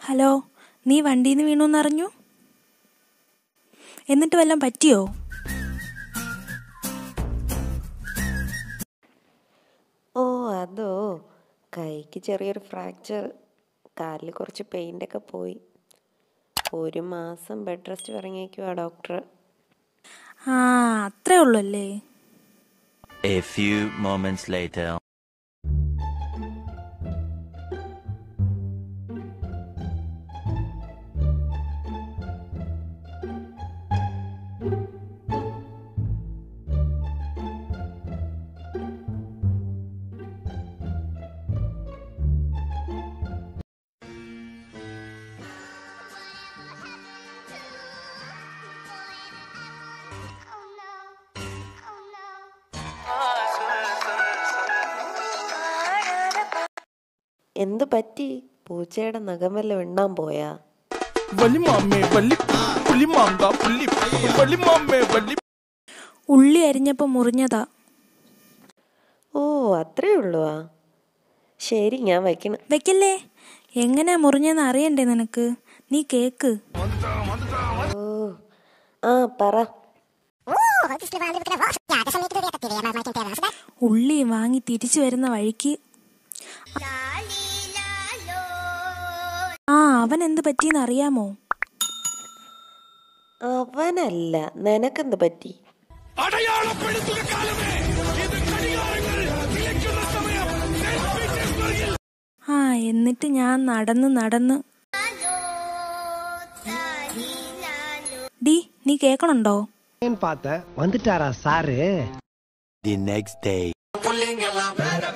Hello നീ വണ്ടിയിൽ നിന്ന് വീണു എന്നറിഞ്ഞു എന്നിട്ട് വല്ലതും പറ്റിയോ ഓ അതോ കൈക്ക് ചെറിയൊരു ഫ്രാക്ചർ കാലിൽ കുറച്ച് പെയിൻ്റൊക്കെ പോയി ഒരു മാസം ബെഡ് റെസ്റ്റ് ഇറങ്ങിയേക്കുവാ ഡോക്ടർ ആ അത്രേ ഉള്ളൂ അല്ലേ A few moments later. എന്തു പറ്റി പൂച്ചയുടെ നഖം വല്ല എണ്ണാൻ പോയാ വലി മാമേ വലി പുലി മാങ്ക പുലി വലി മാമേ വലി ഉള്ളി അരിഞ്ഞപ്പോൾ മുറിഞ്ഞതാ ഓ അത്രേ ഉള്ളൂ ആ ശരി ഞാൻ വയ്ക്കണം വെക്കല്ലേ എങ്ങനെയാ മുറിഞ്ഞെന്ന് അറിയണ്ടേ നിനക്ക് നീ കേക്ക് ഓ ആ പറ ഉള്ളി വാങ്ങി തിരിച്ചു വരുന്ന വഴിക്ക് ആ അവൻ എന്ത് പറ്റിയെന്ന് അറിയാമോ അവനല്ല നിനക്കെന്ത് പറ്റി അടയാളപ്പെടുത്തുക കാലമേ ഇത് ഘടികാരങ്ങൾ നിലയ്ക്കുന്ന സമയം സെന്റ് പീറ്റേഴ്സ്ബർഗിൽ ആ എന്നിട്ട് ഞാൻ നടന്ന് നടന്ന് ഡി നീ കേക്കണുണ്ടോ பார்த்தேன் வந்துட்டாரா சாரு The next day. പുല്ലിങ്ങെല്ലാം